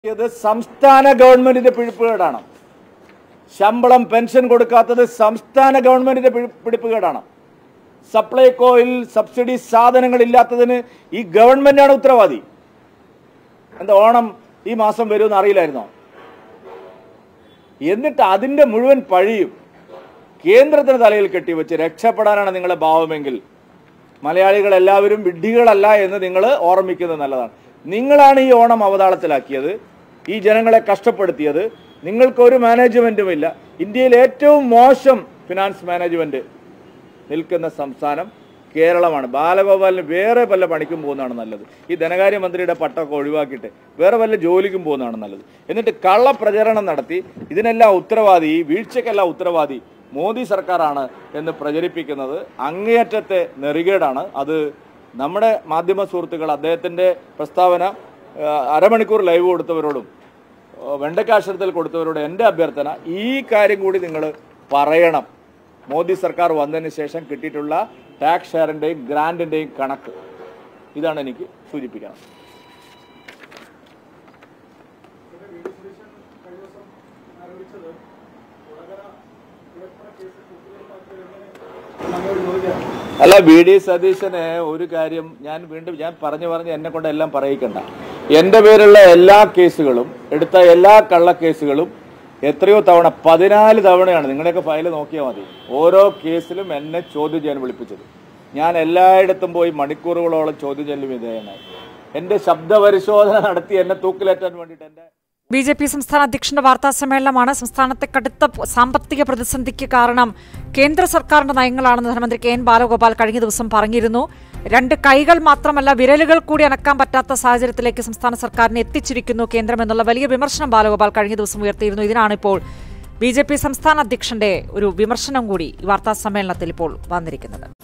ഇത് സംസ്ഥാന ഗവൺമെന്റിന്റെ പിടിപ്പുകേടാണ് ശമ്പളം പെൻഷൻ കൊടുക്കാത്തത് സംസ്ഥാന ഗവൺമെന്റിന്റെ പിടി- പിടിപ്പുകേടാണ് സപ്ലൈകോയിൽ സബ്സിഡി സാധനങ്ങൾ ഇല്ലാത്തതിന് ഈ ഗവൺമെന്റാണ് ഉത്തരവാദി എന്താ ഓണം ഈ മാസം വരുമെന്ന് അറിയില്ലായിരുന്നോ എന്നിട്ട് അതിന്റെ മുഴുവൻ പഴിയും കേന്ദ്രത്തിന് തലയിൽ കെട്ടിവെച്ച് രക്ഷപ്പെടാനാണ് നിങ്ങളെ ഭാവമെങ്കിൽ മലയാളികൾ എല്ലാവരും വിഡ്ഢികളല്ല എന്ന് നിങ്ങൾ ഓർമ്മിക്കുന്നത് നല്ലതാണ് നിങ്ങളാണ് ഈ ഓണം അവതാളത്തിലാക്കിയത് ഈ ജനങ്ങളെ കഷ്ടപ്പെടുത്തിയത് നിങ്ങൾക്കൊരു മാനേജ്മെന്റും ഇല്ല ഇന്ത്യയിൽ ഏറ്റവും മോശം ഫിനാൻസ് മാനേജ്മെന്റ് നിൽക്കുന്ന സംസ്ഥാനം കേരളമാണ് ബാലഗോപാലിന് വേറെ വല്ല പണിക്കും പോകുന്നതാണ് നല്ലത് ഈ ധനകാര്യമന്ത്രിയുടെ പട്ടമൊക്കെ ഒഴിവാക്കിയിട്ട് വേറെ വല്ല ജോലിക്കും പോകുന്നതാണ് നല്ലത് എന്നിട്ട് കള്ളപ്രചരണം നടത്തി ഇതിനെല്ലാം ഉത്തരവാദി ഈ വീഴ്ചയ്ക്കെല്ലാം ഉത്തരവാദി മോദി സർക്കാരാണ് എന്ന് പ്രചരിപ്പിക്കുന്നത് അങ്ങേയറ്റത്തെ നെറികേടാണ് അത് നമ്മുടെ മാധ്യമ സുഹൃത്തുക്കൾ അദ്ദേഹത്തിൻ്റെ പ്രസ്താവന ആ, അരമണിക്കൂർ ലൈവ് കൊടുത്തവരോടും ആ, വെണ്ടക്കാശ്രത്തിൽ കൊടുത്തവരോട് എൻ്റെ അഭ്യർത്ഥന ഈ കാര്യം കൂടി നിങ്ങൾ പറയണം മോദി സർക്കാർ വന്നതിന് ശേഷം കിട്ടിയിട്ടുള്ള ടാക്സ് ഷെയറിൻ്റെയും ഗ്രാൻഡിൻ്റെയും കണക്ക് ഇതാണ് എനിക്ക് സൂചിപ്പിക്കണം അല്ല ബി ഡി സതീശന് ഒരു കാര്യം ഞാൻ വീണ്ടും ഞാൻ പറഞ്ഞു പറഞ്ഞ് എന്നെ കൊണ്ട് എല്ലാം പറയിക്കണ്ട എൻ്റെ പേരുള്ള എല്ലാ കേസുകളും എടുത്ത എല്ലാ കള്ളക്കേസുകളും എത്രയോ തവണ പതിനാല് തവണയാണ് നിങ്ങളുടെയൊക്കെ ഫയൽ നോക്കിയാൽ മതി ഓരോ കേസിലും എന്നെ ചോദ്യം ചെയ്യാൻ വിളിപ്പിച്ചത് ഞാൻ എല്ലായിടത്തും പോയി മണിക്കൂറുകളോളം ചോദ്യം ചെയ്യലും വിധേയനായി എൻ്റെ ശബ്ദ പരിശോധന നടത്തി എന്നെ തൂക്കിലേറ്റാൻ വേണ്ടിയിട്ട് എൻ്റെ ബി ജെ പി സംസ്ഥാന അധ്യക്ഷന്റെ വാർത്താ സമ്മേളനമാണ് സംസ്ഥാനത്തെ കടുത്ത പ- സാമ്പത്തിക പ്രതിസന്ധിക്ക് കാരണം കേന്ദ്ര സർക്കാരിന്റെ നയങ്ങളാണെന്ന് ധനമന്ത്രി കെ എൻ ബാലഗോപാൽ കഴിഞ്ഞ ദിവസം പറഞ്ഞിരുന്നു രണ്ട് കൈകൾ മാത്രമല്ല വിരലുകൾ കൂടി അനക്കാൻ പറ്റാത്ത സാഹചര്യത്തിലേക്ക് സംസ്ഥാന സർക്കാരിനെ എത്തിച്ചിരിക്കുന്നു കേന്ദ്രം എന്നുള്ള വലിയ വിമർശനം ബാലഗോപാൽ കഴിഞ്ഞ ദിവസം ഉയർത്തിയിരുന്നു ഇതിനാണിപ്പോൾ ബി ജെ പി സംസ്ഥാന അധ്യക്ഷന്റെ ഒരു വിമർശനം കൂടി ഈ വാർത്താ സമ്മേളനത്തിൽ ഇപ്പോൾ വന്നിരിക്കുന്നത്